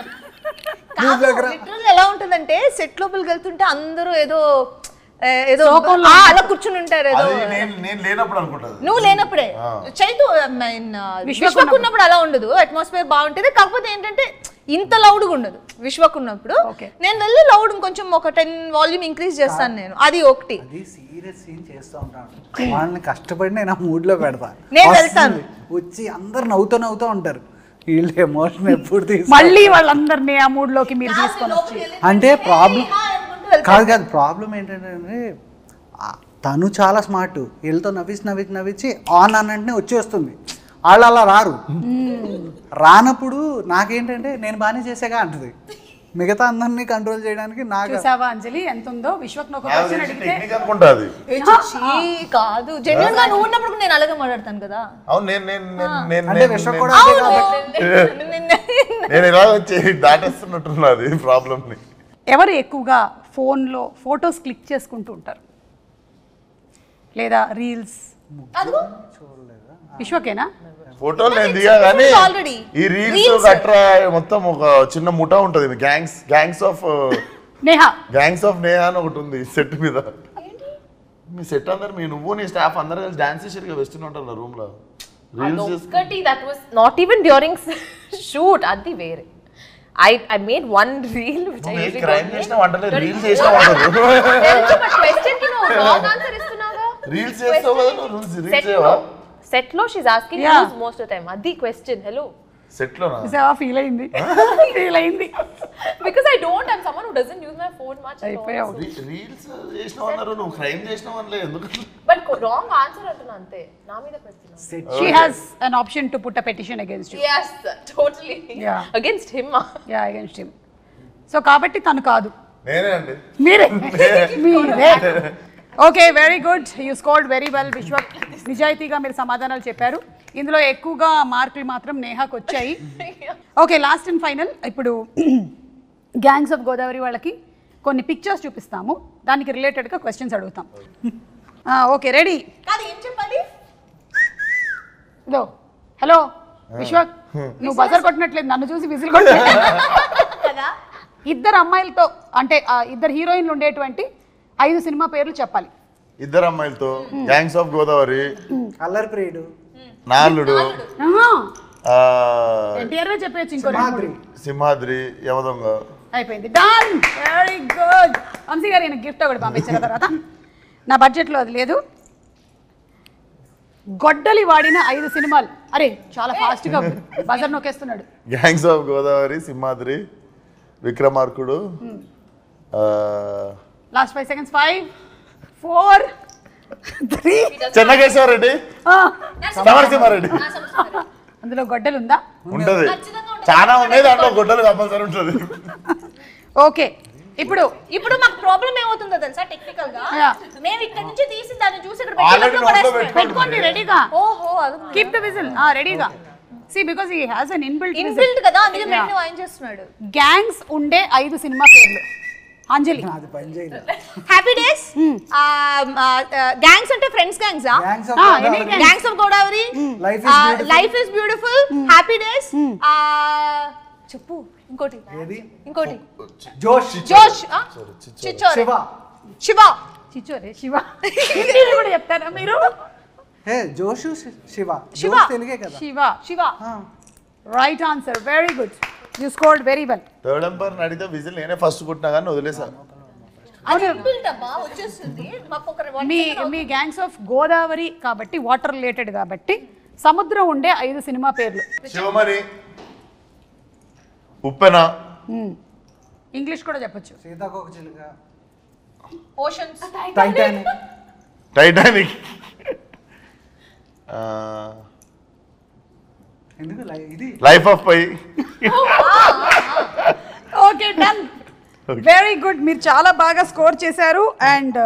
లిటరల్ ఎలా ఉంటుందంటే సెట్ లోపలికి వెళ్తుంటే అందరూ ఏదో ఏ, ఏదో శోకంలో ఆ, అలా కూర్చుని ఉంటారు ఏదో అది నేను నేను లేనప్పుడు అనుకుంటుంది నువ్వు లేనప్పుడే చైతు విశ్వక్ ఉన్నప్పుడు అలా ఉండదు అట్మాస్ఫియర్ బాగుంటుంది కాకపోతే ఏంటంటే ఇంత లౌడ్గా ఉండదు విశ్వక్ ఉన్నప్పుడు Okay. నేను వెళ్ళి లౌడ్ కొంచెం ఒక టెన్ వాల్యూమ్ ఇంక్రీజ్ చేస్తాను నేను అది ఒకటి అది సీరియస్ సీన్ చేస్తూ ఉంటాను వాళ్ళని కష్టపడి నేను ఆ మూడ్లో పెడతా నేను వస్తుంది. వెళ్తాను. వచ్చి అందరు నవ్వుతూ నవ్వుతూ ఉంటారు వీళ్ళు ఎమోషన్ ఎప్పుడు తీసు మళ్ళీ వాళ్ళందరినీ ఆ మూడ్ లోకి మీరు తీసుకొని వచ్చి అంటే ప్రాబ్లం కాదు కాదు ప్రాబ్లం ఏంటంటే ఆ, తను చాలా స్మార్ట్ వీళ్ళతో నవ్వించి నవ్వించి నవ్వించి ఆన్ అని వెంటనే వచ్చేస్తుంది వాళ్ళు అలా రారు రానప్పుడు నాకేంటంటే నేను బాగానే చేసేగా అంటది మిగతా అందరినీ కంట్రోల్ చేయడానికి నాకు చూసావా అంజలి ఎంత ఉందో విశ్వక్ ఒక క్వశ్చన్ అడిగితే టెక్నిక్ అనుకుంటుంది ఏ చిచ్చి, కాదు జెన్యున్ గా నువ్వు ఉన్నప్పుడు కూడా నేను అలాగే మాట్లాడతాను కదా అవును నేను నేను నేను నేను అంటే నేను- విశ్వ నేను- కూడా అదే కాబట్టి నిన్న- నేను ఇలా వచ్చి దాటేస్తున్నట్టున్నది ప్రాబ్లమ్ని ఎవరు ఎక్కువగా ఫోన్లో ఫొటోస్ క్లిక్ చేసుకుంటూ ఉంటారు లేదా రీల్స్ అదిగో విశ్వకేనా ఫోటోలు నేను దిగా కానీ already. ఈ రీల్స్ గట్రా మొత్తం ఒక చిన్న ముఠా ఉంటది gangs gangs of Neha gangs of Neha అని ఒకటి ఉంది సెట్ మీద మీ సెట్ అందరు మీ నువ్వు నీ స్టాఫ్ అందరు కలిసి డాన్స్ చేసారు వెస్టర్న్ ఉంటారు రూమ్ లో రీల్స్ చేసి ఒక్కటి that was not even during shoot అది వేరే I I made one reel which I నువ్వు క్రైమ్ చేసిన వంటలే రీల్స్ చేసిన వంటలు క్వశ్చన్ కి నువ్వు రాంగ్ ఆన్సర్ ఇస్తున్నావా రీల్స్ చేస్తావు కదా నువ్వు రీల్స్ రీల్స్ చేయవా సెట్ లో she's asking Yeah. Most of time అది క్వశ్చన్ హలో సెట్ లోనా చూసావా ఫీల్ అయింది ఫీల్ అయింది because I don't I'm someone who doesn't use my phone much అయిపోయావు రీల్స్ చేసినావు అన్నారు నువ్వు క్రైమ్ చేసినావు అనలే ఎందుకు బట్ రాంగ్ ఆన్సర్ అంటున్నా అంతే నా మీద పెడుతున్నా she has an option to put a petition against you yes totally Yeah. against him yeah against him so కాబట్టి తను కాదు నేనే అండి మీరే మీరే okay very good you scored very well Vishwa నిజాయితీగా మీరు సమాధానాలు చెప్పారు ఇందులో ఎక్కువగా మార్కులు మాత్రం నేహాకు వచ్చాయి ఓకే లాస్ట్ అండ్ ఫైనల్ ఇప్పుడు గ్యాంగ్స్ ఆఫ్ గోదావరి వాళ్ళకి కొన్ని పిక్చర్స్ చూపిస్తాము దానికి రిలేటెడ్గా క్వశ్చన్స్ అడుగుతాం ఓకే రెడీ కాదు ఏం చెప్పాలి ఇదో హలో విశ్వక్ నువ్వు బజర్ కొట్టినట్లేదు నన్ను చూసి విజిల్ కొట్టలేదు కదా ఇద్దరు అమ్మాయిలతో అంటే ఆ ఇద్దరు హీరోయిన్లు ఉండేటువంటి ఐదు సినిమా పేర్లు చెప్పాలి ఇద్దరు అమ్మాయిలతో గ్యాంగ్స్ ఆఫ్ గోదావరి కలర్ ప్రియుడు నాలుడు ఆ, ఎన్టీఆర్ చెప్పేయచ్చు ఇంకో రెండు మూడు. మాధురి సింహాద్రి యమదొంగ అయిపోయింది డన్ వెరీ గుడ్ వంశీ గారు ఈయన గిఫ్ట్ ఒకటి పంపించిన తర్వాత నా బడ్జెట్లో అది లేదు గొడ్డలి వాడిన ఐదు సినిమాలు అరే చాలా ఫాస్ట్గా బజర్ నొక్కేస్తున్నాడు గ్యాంగ్స్ ఆఫ్ గోదావరి సింహాద్రి విక్రమార్కుడు ఆ, last five seconds five four three Chennakeshava Reddy Samarasimha Reddy అందులో గొడ్డలు ఉందా ఉంటది చాలా ఉన్నాయి దాంట్లో గుడ్డలు కంపల్సరీ ఉంటుంది ఓకే ఇప్పుడు ఇప్పుడు మాకు ప్రాబ్లం ఏమవుతుందో తెలుసా టెక్నికల్ గా Yeah. మేము ఇక్కడ నుంచి తీసి దాన్ని చూసి ఇక్కడ Already పెట్టినప్పుడు నోట్లో పడేస్తాం. పెట్టుకోండి రెడీగా ఓహో అది కీప్ ద విజిల్ రెడీగా see because he has an inbuilt inbuilt కదా అందుకే మేము వాయిన్ చేస్తున్నాడు గ్యాంగ్స్ ఉండే ఐదు సినిమా పేర్లు అంజలి అది పని చేయలేదు హ్యాపీ డేస్ గ్యాంగ్స్ అంటే friends gangs Gangs of Ah, Godavari. any gang. Gangs of Godavari Life is beautiful. Life is beautiful happy days చెప్పు ఇంకోటి ఏది ఇంకోటి జోష్ జోష్ ఆ? చిచ్చోరే శివ శివ చిచ్చోరే శివ హిందీలో కూడా చెప్తారా మీరు హే జోషు శి- శివ శివ. జోష్ తెలుగే కదా శివ శివ ఆ. Right answer very good you scored very well third umpire అడిగితే విజిల్ నేనే ఫస్ట్ కుట్టినా కానీ వదిలేసా అది ఇన్బిల్ట్ అమ్మా వచ్చేస్తుంది మాకు ఒక one మీ second మీ గ్యాంగ్స్ ఆఫ్ గోదావరి కాబట్టి వాటర్ రిలేటెడ్ కాబట్టి సముద్రం ఉండే ఐదు సినిమా పేర్లు శివమణి ఉప్పెన ఇంగ్లీష్ కూడా చెప్పొచ్చు సీతాకోక చిలుక ఓషన్స్ టైటానిక్ టైటానిక్ ఎందుకు లై- ఇది life of pi okay done very good మీరు చాలా బాగా స్కోర్ చేశారు అండ్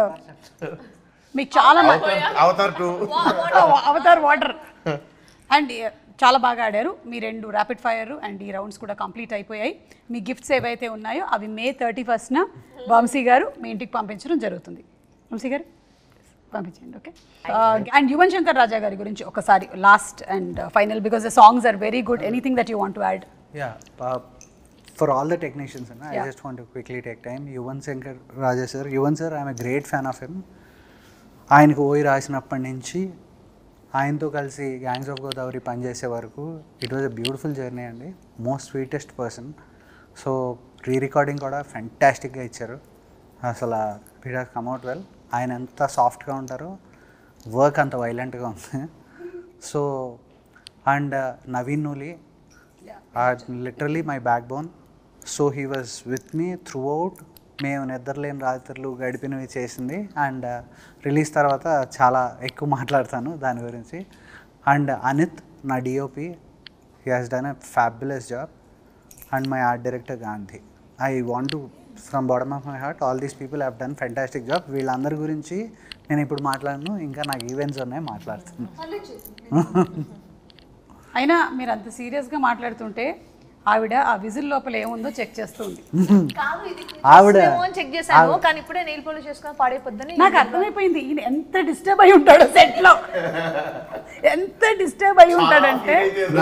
మీకు చాలా మ- Avatar two Avatar water and చాలా బాగా ఆడారు మీ రెండు ర్యాపిడ్ ఫైర్ అండ్ ఈ రౌండ్స్ కూడా కంప్లీట్ అయిపోయాయి మీ గిఫ్ట్స్ ఏవైతే ఉన్నాయో అవి మే థర్టీ ఫస్ట్న వంశీ గారు మీ ఇంటికి పంపించడం జరుగుతుంది వంశీ గారు పంపించండి ఓకే అండ్ యువన్ శంకర్ రాజా గారి గురించి ఒకసారి last and final because the songs are very good anything that you want to add Yeah, uh, for all the technicians, and I Yeah. just want to quickly take time. Yuvan Shankar Raja sir, Yuvan sir, I'm a great fan of him. ఆయనకు ఓయి రాసినప్పటి నుంచి ఆయనతో కలిసి gangs of Godavari పనిచేసే వరకు it was a beautiful journey అండి most sweetest person so re recording కూడా ఫెంటాస్టిక్గా ఇచ్చారు అసలు ఇట్ హాస్ కమ్అట్ వెల్ ఆయన ఎంత సాఫ్ట్గా ఉంటారో వర్క్ అంత వైలెంట్గా ఉంది so and Naveen Nooli are literally my backbone so he was with me throughout మేము నిద్రలేని రాత్రులు గడిపినవి చేసింది అండ్ రిలీజ్ తర్వాత చాలా ఎక్కువ మాట్లాడతాను దాని గురించి అండ్ అనిత్ నా DOP he has done a fabulous job and my art director Gandhi I want to from bottom of my heart all these people have done fantastic job వీళ్ళందరి గురించి నేను ఇప్పుడు మాట్లాడను ఇంకా నాకు ఈవెంట్స్ ఉన్నాయి మాట్లాడుతాను అయినా మీరు అంత సీరియస్గా మాట్లాడుతుంటే ఆవిడ ఆ విజిల్ లోపల ఏముందో చెక్ చేస్తుంది కాదు ఇది ఆవిడ- చెక్ చేశాను కానీ ఇప్పుడే నెయిల్ పాలిష్ చేసుకొని పాడైపోద్దని నాకు అర్థమైపోయింది ఈయన ఎంత డిస్టర్బ్ అయి ఉంటాడు సెట్ లో ఎంత డిస్టర్బ్ అయి ఉంటాడంటే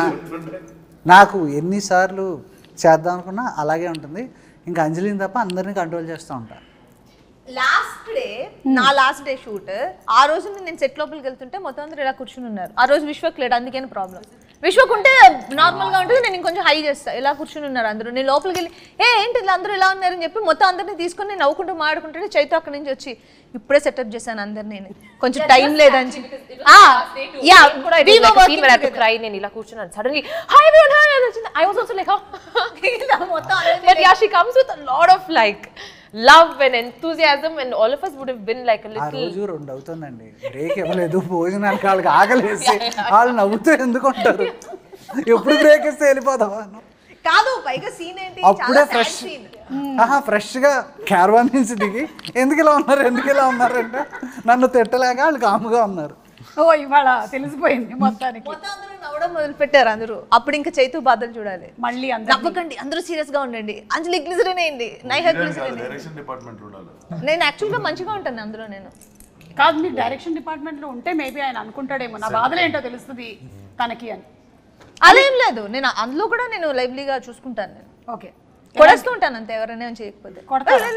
నాకు ఎన్నిసార్లు చేద్దాం అనుకున్నా అలాగే ఉంటుంది ఇంకా అంజలిని తప్ప అందరినీ కంట్రోల్ చేస్తూ ఉంటాను లాస్ట్ డే నా లాస్ట్ డే షూట్ ఆ రోజు నేను సెట్ లోపలికి వెళ్తుంటే మొత్తం అందరూ ఇలా కూర్చుని ఉన్నారు ఆ రోజు విశ్వక్ లేడు అందుకని ప్రాబ్లం విశ్వక్ ఉంటే నార్మల్ గా ఉంటుంది నేను ఇంకొంచెం హై చేస్తా ఇలా కూర్చుని ఉన్నారు అందరూ నేను లోపలికి వెళ్ళి ఏ ఏంటి ఇలా అందరూ ఇలా ఉన్నారని చెప్పి మొత్తం అందరినీ తీసుకొని నేను నవ్వుకుంటూ మాడుకుంటుంటే చైతు అక్కడి నుంచి వచ్చి ఇప్పుడే సెటప్ చేశాను అందరినీ నేను కొంచెం టైం లేదని చెప్పి యా కూడా it was like a scene where I had to cry నేను ఇలా కూర్చున్నాను suddenly hi everyone hi అని వచ్చింది I was also like oh మొత్తం but yeah she comes with a lot of like love and enthusiasm and all of us would have been like a ఆ little రోజు రెండు అవుతుందండి break ఇవ్వలేదు భోజనానికి వాళ్ళకి ఆకలేసి వాళ్ళు నవ్వుతూ ఎందుకు ఉంటారు ఎప్పుడు బ్రేక్ ఇస్తే వెళ్ళిపోదావా కాదు పైగా సీన్ ఏంటి అప్పుడే చాలా ఫ్రెష్ సీన్ ఆహా ఫ్రెష్గా క్యారవాన్ నుంచి దిగి ఎందుకు ఇలా ఉన్నారు ఎందుకు ఇలా ఉన్నారు అంటే నన్ను తిట్టలేక వాళ్ళు కాముగా ఉన్నారు ఓ ఇవాళ తెలిసిపోయింది మొత్తానికి మొత్తం అందరూ నవ్వడం మొదలు పెట్టారు అందరూ అప్పుడు ఇంకా చైతు బాధలు చూడాలి మళ్ళీ అందరూ నవ్వకండి అందరూ సీరియస్ గా ఉండండి అంజలి గ్లిజరిన్ అయింది నైహా గ్లిజరిన్ డైరెక్షన్ డిపార్ట్మెంట్ ఉండాలి నేను యాక్చువల్ గా మంచిగా ఉంటాను అందులో నేను కాదు మీరు డైరెక్షన్ డిపార్ట్మెంట్ లో ఉంటే మేబీ ఆయన అనుకుంటాడేమో నా బాధలు ఏంటో తెలుస్తుంది తనకి అని అదేం లేదు నేను అందులో కూడా నేను లైవ్లీగా చూసుకుంటాను నేను ఓకే కొడేస్తూ ఉంటాను అంతే ఎవరైనా ఏం చేయకపోతే కొడతారా?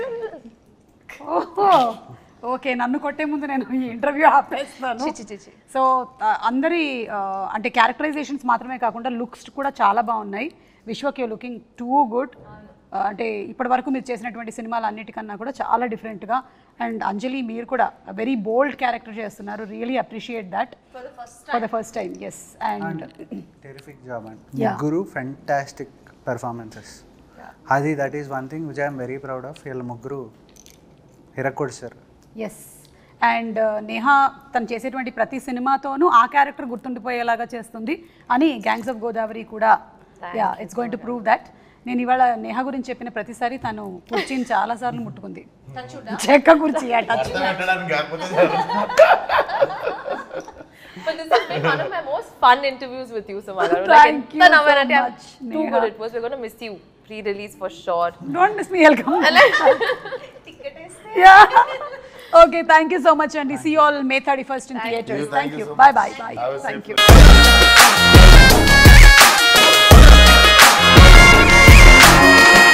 ఓహో ఓకే నన్ను కొట్టే ముందు నేను ఈ ఇంటర్వ్యూ ఆపేస్తాను చిచి చిచి సో అందరి ఆ, అంటే క్యారెక్టరైజేషన్స్ మాత్రమే కాకుండా లుక్స్ కూడా చాలా బాగున్నాయి Vishwak you looking too good అంటే ఇప్పటి వరకు మీరు చేసినటువంటి సినిమాలు అన్నిటికన్నా కూడా చాలా డిఫరెంట్గా అండ్ అంజలి మీరు కూడా వెరీ బోల్డ్ క్యారెక్టర్ చేస్తున్నారు really appreciate that for the first time yes and terrific job and Yeah. ముగ్గురు ఫెంటాస్టిక్ పెర్ఫార్మెన్సెస్ అది that is one thing which I'm very proud of వీళ్ళ ముగ్గురు హిరక్కొడిసారు ఎస్ అండ్ నేహా తను చేసేటువంటి ప్రతి సినిమాతోనూ ఆ క్యారెక్టర్ గుర్తుండిపోయేలాగా చేస్తుంది అని గ్యాంగ్స్ ఆఫ్ గోదావరి కూడా yeah it's going to prove that నేను ఇవాళ నేహా గురించి చెప్పిన ప్రతిసారి తను కుర్చీని చాలా సార్లు ముట్టుకుంది చెక్క కుర్చీ ఆ touch But this has been one of my most fun interviews with you, Samara. Thank you ఎంత నవ్వానంటే so I'm much, Too Neha. good it was. We're going to miss you pre-release for sure. Don't miss మీ welcome yeah okay thank you so much అండి see all May thirty first in theatres thank you bye bye bye thank you